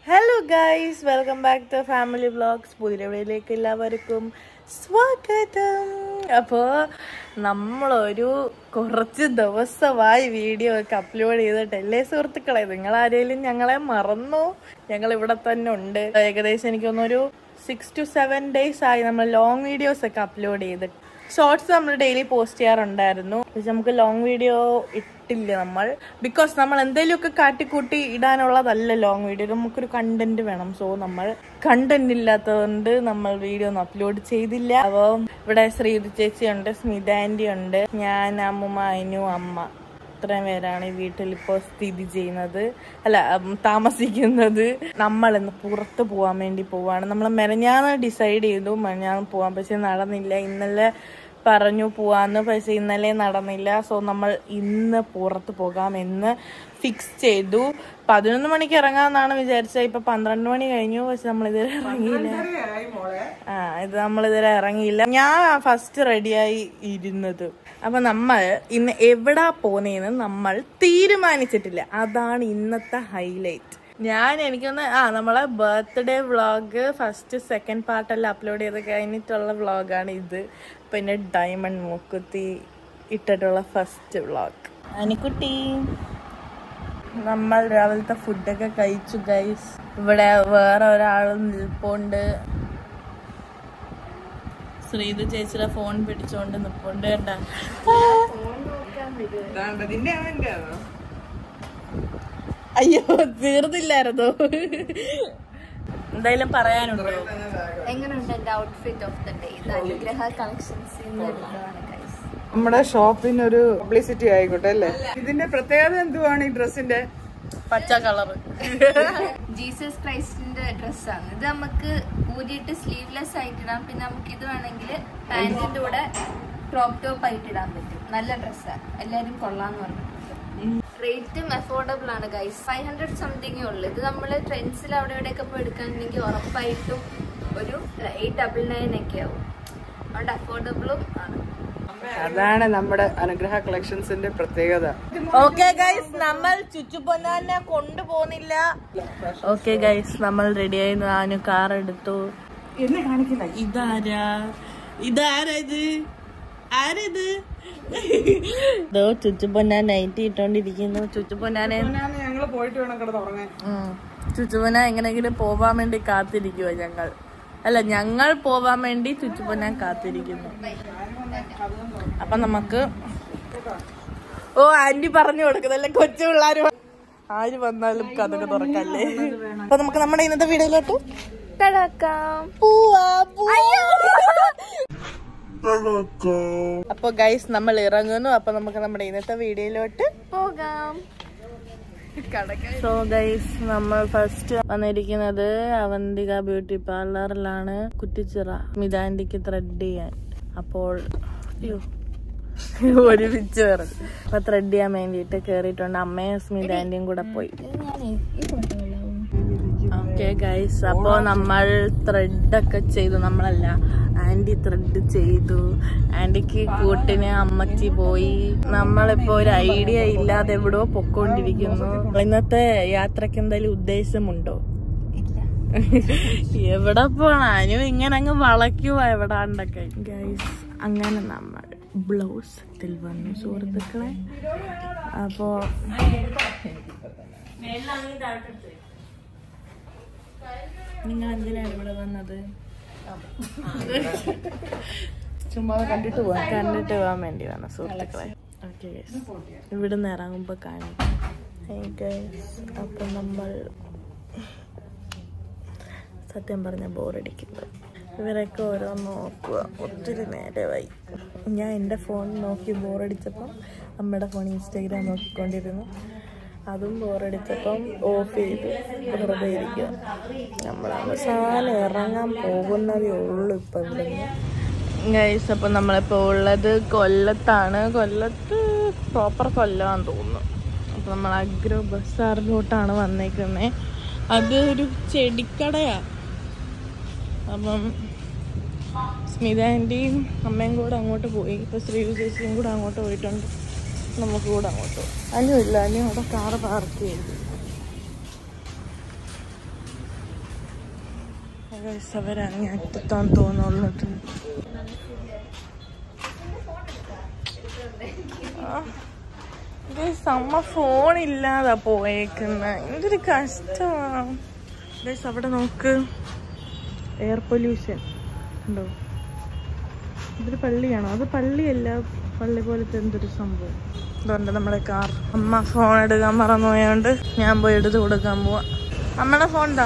Hello guys welcome back to family vlogs പുതിയവിടയിലേക്ക് എല്ലാവർക്കും സ്വാഗതം അപ്പോൾ നമ്മളൊരു കുറച്ച് ദിവസമായി വീഡിയോ ഒക്കെ അപ്ലോഡ് ചെയ്തിട്ടല്ലേ സുഹൃത്തുക്കളെ നിങ്ങൾ ആരെങ്കിലും ഞങ്ങളെ മറന്നോ ഞങ്ങൾ ഇവിടെ തന്നെ ഉണ്ട് ഏകദേശം എനിക്കൊന്നൊരു സിക്സ് ടു സെവൻ ഡേയ്സ് ആയി നമ്മൾ ലോങ് വീഡിയോസ് ഒക്കെ അപ്ലോഡ് ചെയ്തിട്ട് ഷോർട്സ് നമ്മൾ ഡെയിലി പോസ്റ്റ് ചെയ്യാറുണ്ടായിരുന്നു പക്ഷെ നമുക്ക് ലോങ് വീഡിയോ ഇട്ടില്ല നമ്മൾ ബിക്കോസ് നമ്മൾ എന്തെങ്കിലുമൊക്കെ കാട്ടിക്കൂട്ടി ഇടാനുള്ളതല്ല ലോങ് വീഡിയോ നമുക്കൊരു കണ്ടന്റ് വേണം സോ നമ്മൾ കണ്ടന്റ് ഇല്ലാത്തതുകൊണ്ട് നമ്മൾ വീഡിയോ ഒന്നും അപ്ലോഡ് ചെയ്തില്ല അപ്പോൾ ഇവിടെ ശ്രീതി ചേച്ചി ഉണ്ട് സ്മിത ആൻറ്റി ഉണ്ട് ഞാൻ അമ്മുമ്മ അനു അമ്മ ഇത്രയും പേരാണ് ഈ വീട്ടിൽ ഇപ്പോൾ സ്ഥിതി ചെയ്യുന്നത് അല്ല ഉം, താമസിക്കുന്നത് നമ്മൾ ഇന്ന് പുറത്ത് പോകാൻ വേണ്ടി പോവാണ് നമ്മൾ മെനഞ്ഞാന്ന് ഡിസൈഡ് ചെയ്തു മെനഞ്ഞാന്ന് പോവാൻ പക്ഷെ നടന്നില്ല ഇന്നലെ പറഞ്ഞു പോവാന്ന് പക്ഷെ ഇന്നലെ നടന്നില്ല സോ നമ്മൾ ഇന്ന് പുറത്ത് പോകാമെന്ന് ഫിക്സ് ചെയ്തു പതിനൊന്ന് മണിക്ക് ഇറങ്ങാമെന്നാണ് വിചാരിച്ചത് ഇപ്പൊ പന്ത്രണ്ട് മണി കഴിഞ്ഞു പക്ഷെ നമ്മൾ ഇതുവരെ ഇറങ്ങിയില്ല ആ ഇത് നമ്മൾ ഇതുവരെ ഇറങ്ങിയില്ല ഞാൻ ഫസ്റ്റ് റെഡിയായി ഇരുന്നത് അപ്പൊ നമ്മൾ ഇന്ന് എവിടാ പോന്നേന്ന് നമ്മൾ തീരുമാനിച്ചിട്ടില്ല അതാണ് ഇന്നത്തെ ഹൈലൈറ്റ് ഞാൻ എനിക്കൊന്ന് ആ നമ്മളെ ബർത്ത്ഡേ വ്ളോഗ് ഫസ്റ്റ് സെക്കൻഡ് പാർട്ടെല്ലാം അപ്ലോഡ് ചെയ്ത് കഴിഞ്ഞിട്ടുള്ള വ്ളോഗാണ് ഇത് പിന്നെ ഡയമണ്ട് മൂക്കുത്തി ഇട്ടിട്ടുള്ള ഫസ്റ്റ് വ്ളോഗ് അനിക്കുട്ടി നമ്മൾ രാവിലത്തെ ഫുഡൊക്കെ കഴിച്ചു ഗൈസ് ഇവിടെ വേറെ ഒരാൾ നിൽപ്പുണ്ട് ശ്രീതു ചേച്ചിയുടെ ഫോൺ പിടിച്ചോണ്ട് നിൽപ്പുണ്ട് കേട്ട അയ്യോ തീർന്നില്ലായിരുന്നോ എന്തായാലും പറയാനുണ്ടോ എങ്ങനെയുണ്ട് എന്റെ ഔട്ട്ഫിറ്റ് ഓഫ് ദ ഡേ ഇത് അനുഗ്രഹ കളക്ഷൻസ് എടുത്തതാണ് ഗൈസ് നമ്മുടെ ഷോപ്പിന് ഒരു പബ്ലിസിറ്റി ആയിക്കോട്ടെ അല്ലേ ഇതിന്റെ പ്രത്യേകത എന്തുവാണ് ഈ ഡ്രസ്സിന്റെ പച്ച കളറ് ജീസസ് ക്രൈസ്റ്റിന്റെ ഡ്രസ്സാണ് ഇത് നമുക്ക് ഊരിയിട്ട് സ്ലീവ്ലെസ് ആയിട്ട് ഇടാം പിന്നെ നമുക്ക് ഇത് വേണമെങ്കിൽ പാന്റിന്റെ കൂടെ ക്രോപ്പ് ടോപ്പ് ആയിട്ട് ഇടാൻ പറ്റും നല്ല ഡ്രസ്സാണ് എല്ലാരും കൊള്ളാന്ന് പറഞ്ഞിട്ടുണ്ട് റേറ്റും അഫോർഡബിൾ ആണ് ഗൈസ് ഫൈവ് ഹൺഡ്രഡ് സംതിങ്ങേ ഉള്ളു ഇത് നമ്മൾ ട്രെൻഡ്സിൽ അവിടെ ഇവിടെയൊക്കെ പോയി എടുക്കുകയാണെങ്കിൽ ഉറപ്പായിട്ടും ഒരു എയ്റ്റ് ഡബിൾ നയൻ ഒക്കെ ആവും അതുകൊണ്ട് അഫോർഡബിളും ആണ് അതാണ് നമ്മുടെ അനുഗ്രഹ കളക്ഷൻസിന്റെ പ്രത്യേകത ഓക്കെ ഗൈസ് നമ്മൾ ചുച്ചുപൊന്നാനെ കൊണ്ടുപോകുന്നില്ല ഓക്കെ ഗൈസ് നമ്മൾ റെഡിയായി ഞാന് കാർ എടുത്തു എന്നെ കാണിക്കില്ല ഇതാരാ ഇതാരാ ഇത് ആരിത് ഇതോ ചുച്ചുപൊന്നാൻ നൈറ്റ് ഇട്ടോണ്ടിരിക്കുന്നു ചുച്ചുപൊന്നാനെ ഞങ്ങള് പോയിട്ട് വേണം കിടന്ന് ഉറങ്ങാൻ ഉം. ചുച്ചുപൊന്ന എങ്ങനെയെങ്കിലും പോവാൻ വേണ്ടി കാത്തിരിക്കുക ഞങ്ങൾ അല്ല ഞങ്ങൾ പോവാൻ വേണ്ടി ചുച്ചുപൊന്നാൻ കാത്തിരിക്കുന്നു അപ്പൊ നമുക്ക് ഓ ആന്റി പറഞ്ഞു കൊടുക്കുന്നല്ലേ കൊച്ചു പിള്ളേര് ആര് വന്നാലും കഥക തുറക്കല്ലേ അപ്പൊ നമുക്ക് നമ്മുടെ ഇന്നത്തെ വീഡിയോയിലോട്ട് കിടക്കാം പോവാ അപ്പൊ ഗൈസ് നമ്മൾ ഇറങ്ങുന്നു അപ്പൊ നമുക്ക് നമ്മുടെ ഇന്നത്തെ വീഡിയോയിലോട്ട് പോകാം സോ ഗൈസ് നമ്മൾ ഫസ്റ്റ് വന്നിരിക്കുന്നത് അവന്തിക ബ്യൂട്ടി പാർലറിലാണ് കുറ്റിച്ചിറ മിതാൻഡിക്ക് ത്രെഡ് ചെയ്യാൻ അപ്പോൾ അയ്യോ ഒരുമിച്ച് പറഞ്ഞു അപ്പൊ ത്രെഡ് ചെയ്യാൻ വേണ്ടിയിട്ട് കേറിയിട്ടുണ്ട് അമ്മയും സ്മിതാൻഡിയും കൂടെ പോയി ഓക്കെ ഗൈസ് അപ്പോ നമ്മൾ ത്രെഡ് ഒക്കെ ചെയ്തു നമ്മളല്ല ആന്റി ത്രെഡ് ചെയ്തു ആന്റിക്ക് കൂട്ടിന് അമ്മച്ചി പോയി നമ്മളിപ്പോ ഒരു ഐഡിയ ഇല്ലാതെ എവിടെയോ പൊക്കോണ്ടിരിക്കുന്നു ഇന്നത്തെ യാത്രക്ക് എന്തെങ്കിലും ഉദ്ദേശമുണ്ടോ എവിടെ പോണാനും ഇങ്ങനെ അങ്ങ് വളയ്ക്കുക എവിടാണ്ടൊക്കെ ഗൈസ് അങ്ങനെ നമ്മൾ ബ്ലൗസത്തിൽ വന്നു സുഹൃത്തുക്കളെ അപ്പോ നിങ്ങൾ എന്തിനാണ് ഇവിടെ വന്നത് ചുമ്മാ കണ്ടിട്ട് പോവാൻ കണ്ടിട്ട് പോകാൻ വേണ്ടി വന്ന സുഹൃത്തുക്കളെ ഓക്കെ ഇവിടുന്ന് ഇറങ്ങുമ്പോൾ കാണിക്കാം Hey guys, അപ്പം നമ്മൾ സത്യം പറഞ്ഞ ബോറടിക്കുന്നത് ഇവരൊക്കെ ഓരോന്ന് നോക്കുക ഒത്തിരി നേരമായി ഞാൻ എൻ്റെ ഫോൺ നോക്കി ബോറടിച്ചപ്പം അമ്മയുടെ ഫോൺ ഇൻസ്റ്റാഗ്രാം നോക്കിക്കൊണ്ടിരുന്നു അതും ബോറടിച്ചപ്പം ഓഫ് ചെയ്ത് വെറുതെ ഇരിക്കുക നമ്മൾ അവസാനം ഇറങ്ങാൻ പോകുന്നതേ ഉള്ളൂ ഇപ്പം ഇവിടുന്ന് ഗൈസ് അപ്പം നമ്മളിപ്പോൾ ഉള്ളത് കൊല്ലത്താണ് കൊല്ലത്ത് പ്രോപ്പർ കൊല്ലമാണെന്ന് തോന്നുന്നു അപ്പം നമ്മൾ അഗ്രോ ബസാറിലോട്ടാണ് വന്നേക്കുന്നത് അത് ഒരു ചെടിക്കടയാ അപ്പം സ്മിത ആൻറ്റിയും അമ്മയും കൂടെ അങ്ങോട്ട് പോയി ഇപ്പോൾ ശ്രീ ചേച്ചിയും കൂടെ അങ്ങോട്ട് പോയിട്ടുണ്ട് നമുക്ക് കൂടെ അങ്ങോട്ട് പോകാം അനു ഇല്ല അനു അവിടെ കാറ് പാർക്ക് ചെയ്തു ഗൈസ് അവരങ്ങ് അറ്റത്താന്ന് തോന്നുള്ളത് ഗൈസ് അമ്മ ഫോൺ ഇല്ലാതാ പോയേക്കുന്ന എന്തൊരു കഷ്ടമാണ് ഗൈസ് അവിടെ നോക്ക് എയർ പൊല്യൂഷൻ ഉണ്ടോ ഇതൊരു പള്ളിയാണോ അത് പള്ളിയല്ല പള്ളി പോലത്തെ എന്തൊരു സംഭവം ഇതുണ്ട് നമ്മുടെ കാർ അമ്മ ഫോൺ എടുക്കാൻ മറന്നു പോയോണ്ട് ഞാൻ പോയി എടുത്ത് കൊടുക്കാൻ പോവാ അമ്മയുടെ ഫോൺ എന്താ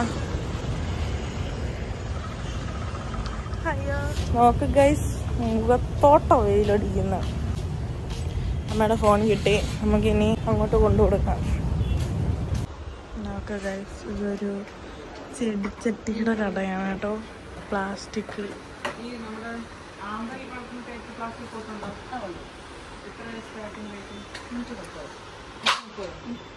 അയ്യോ നോക്ക് ഗൈസ് മുഖത്തോട്ടോ വെയിലടിക്കുന്ന അമ്മയുടെ ഫോൺ കിട്ടി നമുക്കിനി അങ്ങോട്ട് കൊണ്ടു കൊടുക്കാം നോക്ക് ഗൈസ് ഇതൊരു ചെടിച്ചട്ടിയുടെ കടയാണ് കേട്ടോ പ്ലാസ്റ്റിക് ഈ നമ്മുടെ ആമ്പൽ വളർത്തുന്ന ടൈപ്പ് പ്ലാസ്റ്റിക് പോട്ടുണ്ടോ എത്ര സ്റ്റാർട്ടിംഗ് റേറ്റ് നൂറ്റി പത്തോ മുപ്പതോ?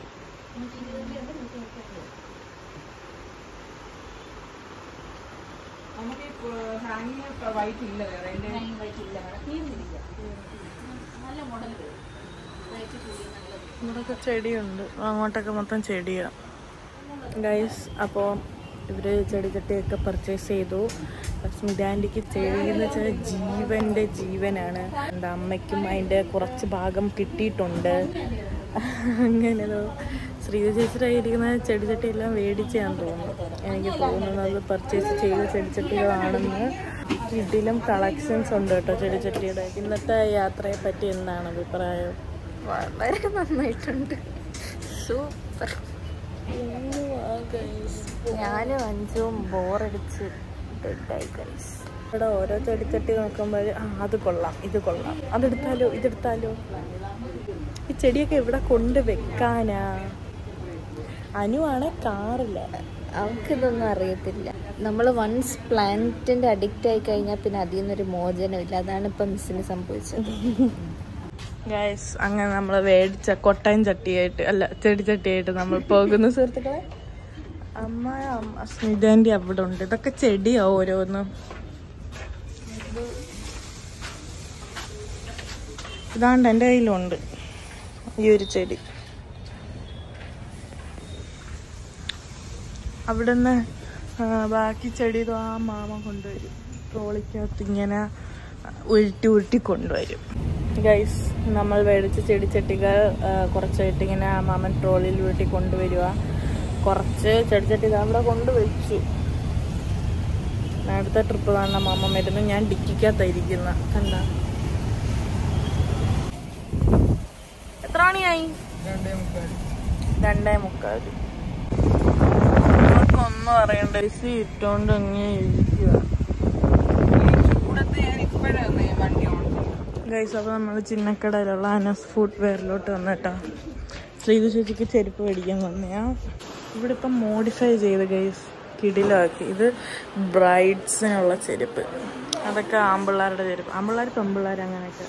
നമുക്ക് ഈ ഹാങ്ങിങ് വൈറ്റ് ഇല്ല വേറെ എൻ്റെ ഇവിടെയൊക്കെ ചെടിയുണ്ട് അങ്ങോട്ടൊക്കെ മൊത്തം ചെടിയാണ് ഗൈസ് അപ്പോൾ ഇവർ ചെടിച്ചട്ടിയൊക്കെ പർച്ചേസ് ചെയ്തു സ്മിത ആൻറ്റിക്ക് ചെടി എന്ന് വെച്ചാൽ ജീവൻ്റെ ജീവനാണ് എന്താ അമ്മയ്ക്കും അതിൻ്റെ കുറച്ച് ഭാഗം കിട്ടിയിട്ടുണ്ട് അങ്ങനെ ശ്രീത ചേച്ചിയിലായിരിക്കുന്ന ചെടിച്ചട്ടി എല്ലാം മേടിച്ചാന്ന് തോന്നുന്നു എനിക്ക് തോന്നുന്നത് പർച്ചേസ് ചെയ്ത ചെടിച്ചട്ടികളാണെന്ന് ഇതിലും കളക്ഷൻസ് ഉണ്ട് കേട്ടോ ചെടിച്ചട്ടിയുടെ ഇന്നത്തെ യാത്രയെ പറ്റി എന്താണ് അഭിപ്രായം വളരെ നന്നായിട്ടുണ്ട് സൂപ്പർ ഞാനും അഞ്ചും ബോറടിച്ച് ഡെഡായി ഗൈസ് ഇവിടെ ഓരോ ചെടിച്ചട്ടി നോക്കുമ്പോൾ ആ അത് കൊള്ളാം ഇത് കൊള്ളാം അതെടുത്താലോ ഇതെടുത്താലോ ഈ ചെടിയൊക്കെ എവിടെ കൊണ്ട് വെക്കാനാ അനുവാണ് കാറില്ല അവൾക്കിതൊന്നും അറിയത്തില്ല നമ്മൾ വൺസ് പ്ലാനറ്റിന്റെ അഡിക്റ്റ് ആയി കഴിഞ്ഞാൽ പിന്നെ അതിൽ നിന്നൊരു മോചനമില്ല അതാണ് ഇപ്പം മിസ്സിന് സംഭവിച്ചത് ഗൈസ് അങ്ങനെ നമ്മൾ മേടിച്ച കൊട്ടയം ചട്ടിയായിട്ട് അല്ല ചെടിച്ചട്ടിയായിട്ട് നമ്മൾ പോകുന്നു സുഹൃത്തുക്കളെ അമ്മ അമ്മ സ്മിതേൻ്റെ അവിടെ ഉണ്ട് ഇതൊക്കെ ചെടിയാ ഓരോന്നും ഇതാണ്ട് എൻ്റെ കയ്യിലുണ്ട് ഈ ഒരു ചെടി അവിടുന്ന് ആ, ബാക്കി ചെടി ഇതോ ആ മാമ കൊണ്ടുവരും ട്രോളിക്കകത്ത് ഇങ്ങനെ ഉരുട്ടി ഉരുട്ടി കൊണ്ടുവരും ഗൈസ് നമ്മൾ മേടിച്ച ചെടിച്ചട്ടികൾ ആ, കുറച്ചായിട്ട് ഇങ്ങനെ ആ മാമൻ ട്രോളിൽ ഉരുട്ടി കൊണ്ടുവരിക കുറച്ച് ചെടിച്ചട്ടി ഇതാ അവിടെ കൊണ്ടുവച്ചു അടുത്ത ട്രിപ്പ് കാണുന്ന മാമ വരുന്നു ഞാൻ ഡിക്കിക്കകത്തായിരിക്കുന്ന കണ്ട എത്ര മണിയായി രണ്ടേ മുക്കാൽ രണ്ടേ മുക്കാൽ ഒന്നും അറിയണ്ട ഐസി ഇട്ടോണ്ട് അങ്ങനെ ഇരിക്കുക ചൂടത്ത് ഞാൻ ഇപ്പോഴാണ് വണ്ടി ഓടിച്ചത് ഗൈസ് അപ്പോൾ നമ്മൾ ചിന്നക്കടയിലുള്ള അനസ് ഫുഡ് വെയറിലോട്ട് വന്നിട്ടാ ശ്രീതു ചേച്ചിക്ക് ചെരുപ്പ് മേടിക്കാൻ വന്നയാ ഇവിടെ ഇപ്പം മോഡിഫൈ ചെയ്ത് ഗൈസ് കിടിലാക്കി ഇത് ബ്രൈഡ്സിനുള്ള ചെരുപ്പ് അതൊക്കെ ആമ്പിള്ളേരുടെ ചെരുപ്പ് ആമ്പിള്ളേർ പെമ്പിള്ളേർ അങ്ങനെയൊക്കെ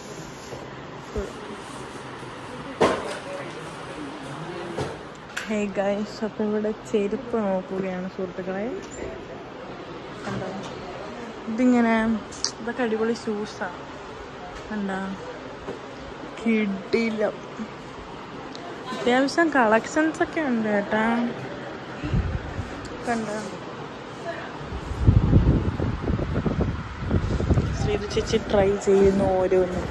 ഹേ ഗൈസ് അപ്പോൾ ഇവിടെ ചെരുപ്പ് നോക്കുകയാണ് സുഹൃത്തുക്കളെ കണ്ടോ ഇതിങ്ങനെ ഇതൊക്കെ അടിപൊളി ഷൂസാണ് കണ്ടാ കിടിലം അത്യാവശ്യം കളക്ഷൻസ് ഒക്കെ ഉണ്ട് കേട്ടാ കണ്ട ശ്രീതു ചേച്ചി ട്രൈ ചെയ്യുന്നു ഓരോന്നും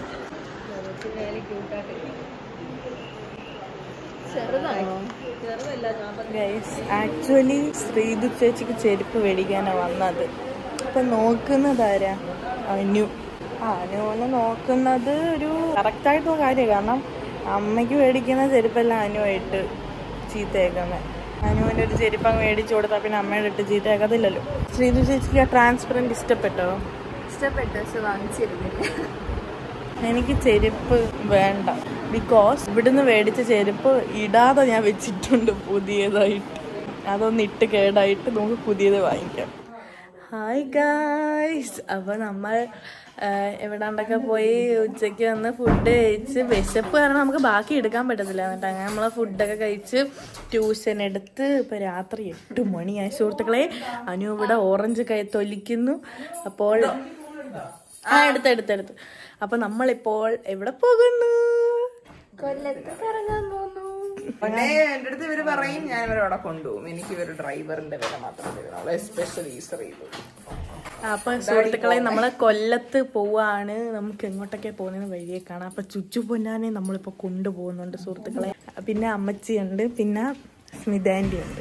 ചെറുതാണോ ഗൈസ് ആക്ച്വലി ശ്രീതു ചേച്ചിക്ക് ചെരുപ്പ് മേടിക്കാനാണ് വന്നത് അപ്പൊ നോക്കുന്നതാരാ അനു ആ അനുവിനെ നോക്കുന്നത് ഒരു കറക്റ്റായിട്ടുള്ള കാര്യമാണ് കാരണം അമ്മയ്ക്ക് മേടിക്കുന്ന ചെരുപ്പെല്ലാം അനുവായിട്ട് ചീത്തയേക്കുന്നത് അനുവിൻ്റെ ഒരു ചെരുപ്പ് അങ്ങ് മേടിച്ചു കൊടുത്താൽ പിന്നെ അമ്മയുടെ ഇട്ട് ചീത്തയാക്കത്തില്ലല്ലോ ശ്രീതു ചേച്ചിക്ക് ആ ട്രാൻസ്പെറൻറ്റ് ഇഷ്ടപ്പെട്ടോ ഇഷ്ടപ്പെട്ടു പക്ഷെ വാങ്ങിച്ചിരുന്നില്ല എനിക്ക് ചെരുപ്പ് വേണ്ട ബിക്കോസ് ഇവിടുന്ന് മേടിച്ച ചെരുപ്പ് ഇടാതെ ഞാൻ വെച്ചിട്ടുണ്ട് പുതിയതായിട്ട് അതൊന്ന് ഇട്ട് കേടായിട്ട് നമുക്ക് പുതിയത് വാങ്ങിക്കാം ഹായ് ഗായ്സ് അപ്പോൾ നമ്മൾ ആഹ്, എവിടാണ്ടൊക്കെ പോയി ഉച്ചയ്ക്ക് വന്ന് ഫുഡ് കഴിച്ച് വിശപ്പ് കാരണം നമുക്ക് ബാക്കി എടുക്കാൻ പറ്റത്തില്ല എന്നിട്ട് അങ്ങനെ നമ്മൾ ഫുഡൊക്കെ കഴിച്ച് ട്യൂഷൻ എടുത്ത് ഇപ്പോൾ രാത്രി എട്ട് മണിയായി സുഹൃത്തുക്കളെ അനു ഇവിടെ ഓറഞ്ച് കൈ തൊലിക്കുന്നു അപ്പോൾ ആ എടുത്ത് എടുത്ത് എടുത്ത് അപ്പൊ നമ്മളിപ്പോൾ എവിടെ പോകുന്നു കൊല്ലത്ത് കറങ്ങാൻ പോന്നു പിന്നെ എന്റെ അടുത്ത് ഇവര് പറയും ഞാൻ ഇവരെ അവിടെ കൊണ്ടുപോകും എനിക്ക് ഇവര് ഡ്രൈവറിന്റെ വില മാത്രം തരുന്നുള്ളൂ എസ്പെഷ്യലി ഈസറിയിൽ അപ്പൊ സുഹൃത്തുക്കളെ നമ്മള് കൊല്ലത്ത് പോവാണ് നമുക്ക് എങ്ങോട്ടൊക്കെ പോകുന്നതിന് വഴിയെ കാണാം അപ്പൊ ചുച്ചു പൊന്നാനെ നമ്മളിപ്പോ കൊണ്ടുപോകുന്നുണ്ട് സുഹൃത്തുക്കളെ പിന്നെ അമ്മച്ചിയുണ്ട് പിന്നെ സ്മിതാൻറ്റി ഉണ്ട്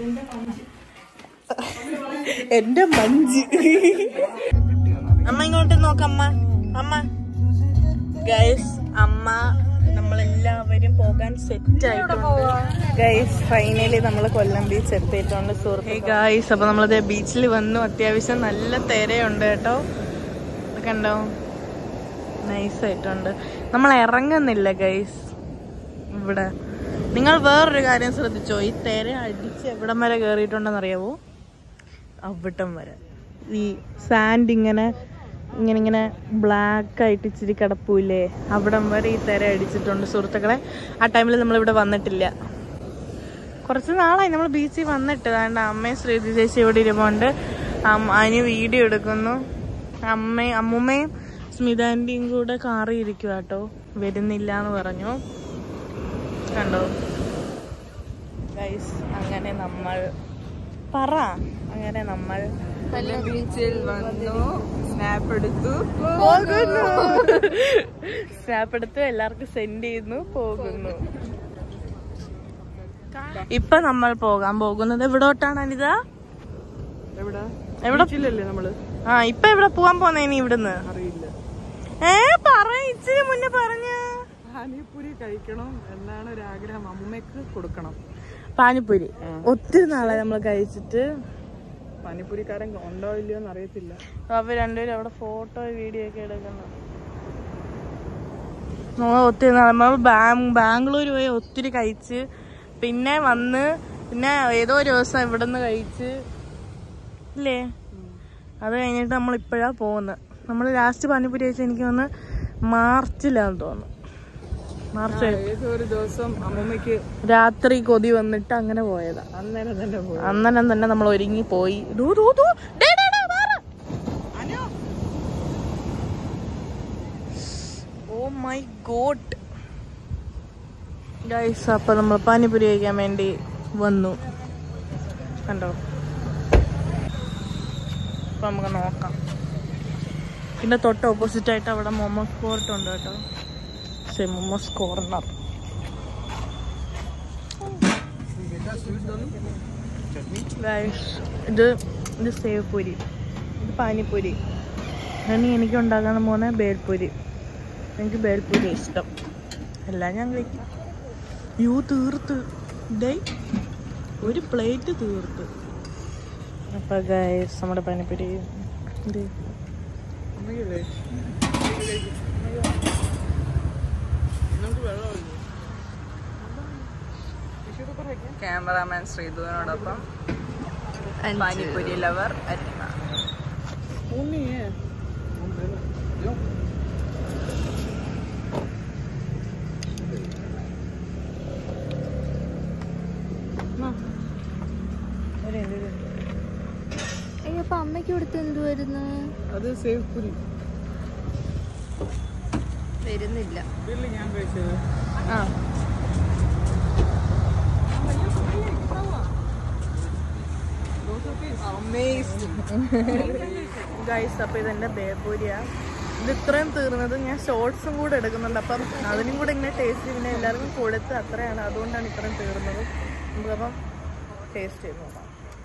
എന്റെ മഞ്ച് അമ്മ ഇങ്ങോട്ട് നോക്കമ്മ അമ്മ ഗൈസ് അമ്മ നമ്മളെല്ലാവരും പോകാൻ സെറ്റ് ആയിട്ടുണ്ട് ഗൈസ് ഫൈനലി നമ്മൾ കൊല്ലം ബീച്ച് എത്തിയിട്ടുണ്ട് സുഹൃത്ത് ഗൈസ് അപ്പൊ നമ്മളത് ബീച്ചിൽ വന്നു അത്യാവശ്യം നല്ല തിരയുണ്ട് കേട്ടോ ഇത് കണ്ടോ നൈസ് ആയിട്ടുണ്ട് നമ്മൾ ഇറങ്ങുന്നില്ല ഗൈസ് ഇവിടെ നിങ്ങൾ വേറൊരു കാര്യം ശ്രദ്ധിച്ചോ ഈ തിര അടിച്ച് എവിടം വരെ കയറിയിട്ടുണ്ടെന്ന് അറിയാവോ അവിടം വരെ ഈ സാൻഡ് ഇങ്ങനെ ഇങ്ങനെ ഇങ്ങനെ ബ്ലാക്ക് ആയിട്ട് ഇച്ചിരി കിടപ്പൂലേ അവിടം വരെ ഈ തിര അടിച്ചിട്ടുണ്ട് സുഹൃത്തുക്കളെ ആ ടൈമിൽ നമ്മളിവിടെ വന്നിട്ടില്ല കുറച്ച് നാളായി നമ്മൾ ബീച്ചിൽ വന്നിട്ട് അതുകൊണ്ട് അമ്മയും ശ്രീതി ചേച്ചി ഇവിടെ ഇരുമുണ്ട് അതിന് വീഡിയോ എടുക്കുന്നു അമ്മയും അമ്മുമ്മയും സ്മിത ആൻറ്റിയും കൂടെ കാറി ഇരിക്കുക കേട്ടോ വരുന്നില്ല എന്ന് പറഞ്ഞു കണ്ടോ ഗൈസ് അങ്ങനെ നമ്മൾ പറ അങ്ങനെ നമ്മൾ ബീച്ചിൽ വന്നു സ്നാപ്പ് എടുത്തു പോകുന്നു സ്നാപ്പ് എടുത്ത് എല്ലാവർക്കും സെൻഡ് ചെയ്യുന്നു പോകുന്നു ഇപ്പൊ നമ്മൾ പോകാൻ പോകുന്നത് എവിടോട്ടാണ് അനിത എവിടെ എവിടെ ഇല്ലല്ലേ നമ്മള് ആ ഇപ്പൊ എവിടെ പോവാൻ പോന്നെ ഇനി ഇവിടുന്ന് അറിയില്ല ഏ പറ ഇച്ചിരി മുന്നേ പറഞ്ഞ പാനിപൂരി കഴിക്കണം എന്നാണ് ഒരു ആഗ്രഹം അമ്മയ്ക്ക് കൊടുക്കണം പാനിപ്പൂരി ഒത്തിരി നാളെ നമ്മൾ കഴിച്ചിട്ട് പാനിപൂരിക്കാരൻ ഉണ്ടോ ഇല്ലയോ എന്ന് അറിയത്തില്ല അവ രണ്ടുപേരും അവിടെ ഫോട്ടോ വീഡിയോ ഒക്കെ എടുക്കുന്നു നമ്മൾ ഒത്തിരി നാളെ നമ്മൾ ബാ- ബാംഗ്ലൂർ പോയി ഒത്തിരി കഴിച്ച് പിന്നെ വന്ന് പിന്നെ ഏതോ ഒരു ദിവസം ഇവിടെ നിന്ന് കഴിച്ച് ഇല്ലേ അത് കഴിഞ്ഞിട്ട് നമ്മൾ ഇപ്പോഴാ പോകുന്നത് നമ്മൾ ലാസ്റ്റ് പാനിപ്പൂരി കഴിച്ച് എനിക്ക് വന്ന് മാർച്ചിലാന്ന് തോന്നുന്നു മാർച്ച് ഏതോ ഒരു ദിവസം അമ്മമ്മയ്ക്ക് രാത്രി കൊതി വന്നിട്ട് അങ്ങനെ പോയതാ അന്നേരം തന്നെ പോയി അന്നേരം തന്നെ നമ്മൾ ഒരുങ്ങി പോയി ദൂ, ദൂ, ദൂ. ഡേ, ഡേ, ഡേ, മാറ്. ഓ മൈ ഗോഡ് ഗൈസ് അപ്പൊ നമ്മൾ പാനിപൂരി കഴിക്കാൻ വേണ്ടി വന്നു കണ്ടോ അപ്പൊ നമുക്ക് നോക്കാം പിന്നെ തൊട്ട് ഓപ്പോസിറ്റ് ആയിട്ട് അവിടെ മോമോസ് കോർട്ട് ഉണ്ട് കേട്ടോ ശരി മോമോസ് കോർണർ ഗൈസ് ഇത് ഇത് സേവ് പൂരി ഇത് പാനിപ്പൂരി ഇനി എനിക്ക് ഉണ്ടാക്കാൻ പോകുന്ന ബേൽപൂരി എനിക്ക് ബേൽപൂരി ഇഷ്ടം എല്ലാം ഞാൻ കഴിക്കും യൂ തീർത്ത് ഡേ ഒരു പ്ലേറ്റ് തീർത്ത് അപ്പൊ ഗൈസ് നമ്മുടെ പാനിപ്പൂരി ഇത് അമ്മയ്ക്കല്ലേ ക്യാമറാമാൻ ശ്രീധുവിനോടൊപ്പം പാനിപ്പൂരി ലവർ അരിമ അയ്യോ അപ്പൊ അമ്മയ്ക്ക് കൊടുത്ത് എന്തുവായിരുന്നു അത് സേവ് പൂരി വരുന്നില്ല ഇതില് ഞാൻ കഴിച്ചത് ആ ഗൈസ് അപ്പോൾ ഇതെൻ്റെ ബേബൂരിയാ ഇത് ഇത്രയും തീർന്നത് ഞാൻ ഷോർട്സും കൂടെ എടുക്കുന്നുണ്ട് അപ്പം അതിനും കൂടെ ഇങ്ങനെ ടേസ്റ്റ് പിന്നെ എല്ലാവർക്കും കൊടുത്ത് അത്രയാണ് അതുകൊണ്ടാണ് ഇത്രയും തീർന്നത് നമുക്കപ്പം ടേസ്റ്റ് ചെയ്ത് നോക്കാം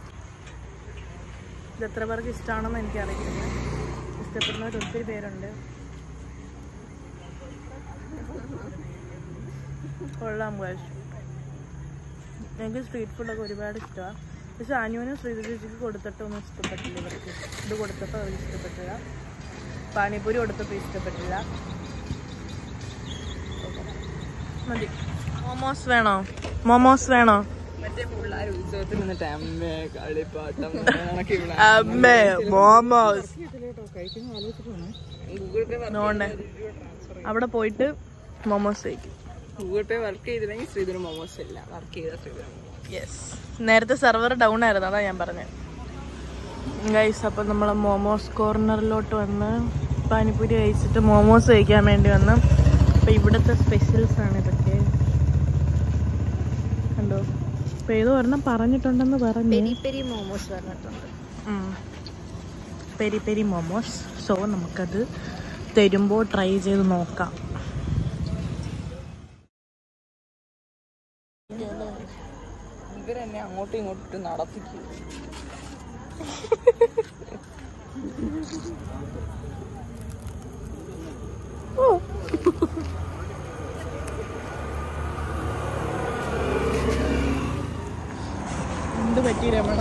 ഇത് എത്ര പേർക്ക് ഇഷ്ടമാണെന്ന് എനിക്കറിയില്ല ഇഷ്ടപ്പെടുന്നവർ ഒത്തിരി പേരുണ്ട് കൊള്ളാം ഗൈസ് എനിക്ക് സ്ട്രീറ്റ് ഫുഡൊക്കെ ഒരുപാട് ഇഷ്ടമാണ് പക്ഷെ അനുവിനും ശ്രീധു ചേച്ചിക്ക് കൊടുത്തിട്ടൊന്നും ഇഷ്ടപ്പെട്ടില്ല ഇവർക്ക് ഇത് കൊടുത്തപ്പോൾ അവർക്ക് ഇഷ്ടപ്പെട്ടില്ല പാനിപ്പൂരി കൊടുത്തപ്പോൾ ഇഷ്ടപ്പെട്ടില്ല മതി മോമോസ് വേണോ മോമോസ് വേണോ മറ്റേ പിള്ളേർ ഉത്സവത്തിൽ നിന്നിട്ട് അമ്മേ കളിപ്പാട്ടം കണക്ക് ഇവിടെ അമ്മേ മോമോസ് കേട്ടോ കഴിക്കുന്ന ആലോചിച്ചിട്ടാണ് ഗൂഗിൾ പേ നോണ്ടേ അവിടെ പോയിട്ട് മോമോസ് കഴിക്കും ഗൂഗിൾ പേ വർക്ക് ചെയ്തില്ലെങ്കിൽ ശ്രീധുന് മോമോസ് ഇല്ല വർക്ക് ചെയ്ത ശ്രീധുന് യെസ് നേരത്തെ സെർവർ ഡൗൺ ആയിരുന്നു അതാ ഞാൻ പറഞ്ഞത് ഗൈസ് അപ്പം നമ്മൾ മോമോസ് കോർണറിലോട്ട് വന്ന് പാനിപ്പൂരി കഴിച്ചിട്ട് മോമോസ് കഴിക്കാൻ വേണ്ടി വന്നു അപ്പം ഇവിടുത്തെ സ്പെഷ്യൽസ് ആണ് ഇതൊക്കെ കണ്ടോ ഇപ്പൊ ഏതോ ഒരെണ്ണം പറഞ്ഞിട്ടുണ്ടെന്ന് പറഞ്ഞു പെരി പെരി മോമോസ് പറഞ്ഞിട്ടുണ്ട് ഉം. പെരി പെരി മോമോസ് സോ നമുക്കത് തരുമ്പോൾ ട്രൈ ചെയ്ത് നോക്കാം ഇവരെന്നെ അങ്ങോട്ടും ഇങ്ങോട്ടും ഇട്ട് നടത്തിക്കും എന്ത് പറ്റി രമണ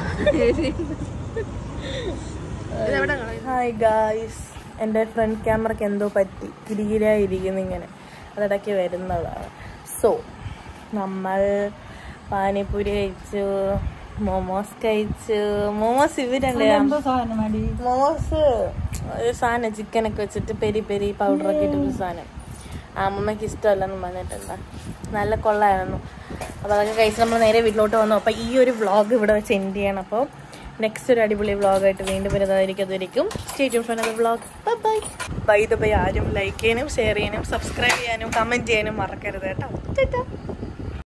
ഇതെവിടെ കളയും ഹായ് ഗായ്സ് എൻ്റെ ഫ്രണ്ട് ക്യാമറയ്ക്ക് എന്തോ പറ്റി കിരികിരായിരിക്കുന്നു ഇങ്ങനെ അതിടയ്ക്ക് വരുന്നതാണ് സോ നമ്മൾ പാനിപ്പൂരി കഴിച്ചു മോമോസ് കഴിച്ചു മോമോസ് ഇവരുണ്ട് മോമോസ് ഒരു സാധനം ചിക്കനൊക്കെ വെച്ചിട്ട് പെരി പെരി പൗഡറൊക്കെ ഇട്ടൊരു സാധനം ആ അമ്മമ്മയ്ക്ക് ഇഷ്ടമല്ലെന്ന് പറഞ്ഞിട്ടുണ്ട് നല്ല കൊള്ളായിരുന്നു അപ്പോൾ അതൊക്കെ കഴിച്ച് നമ്മൾ നേരെ വീട്ടിലോട്ട് വന്നു അപ്പോൾ ഈ ഒരു വ്ളോഗ് ഇവിടെ വെച്ച് എൻഡ് ചെയ്യണം അപ്പോൾ നെക്സ്റ്റ് ഒരു അടിപൊളി വ്ളോഗായിട്ട് വീണ്ടും വരുന്നതായിരിക്കും അതുവരെയും സ്റ്റേറ്റ് ഫോൺ അത് vlog bye bye the bye ആരും ലൈക്ക് ചെയ്യാനും ഷെയർ ചെയ്യാനും സബ്സ്ക്രൈബ് ചെയ്യാനും കമൻറ്റ് ചെയ്യാനും മറക്കരുത് കേട്ടോ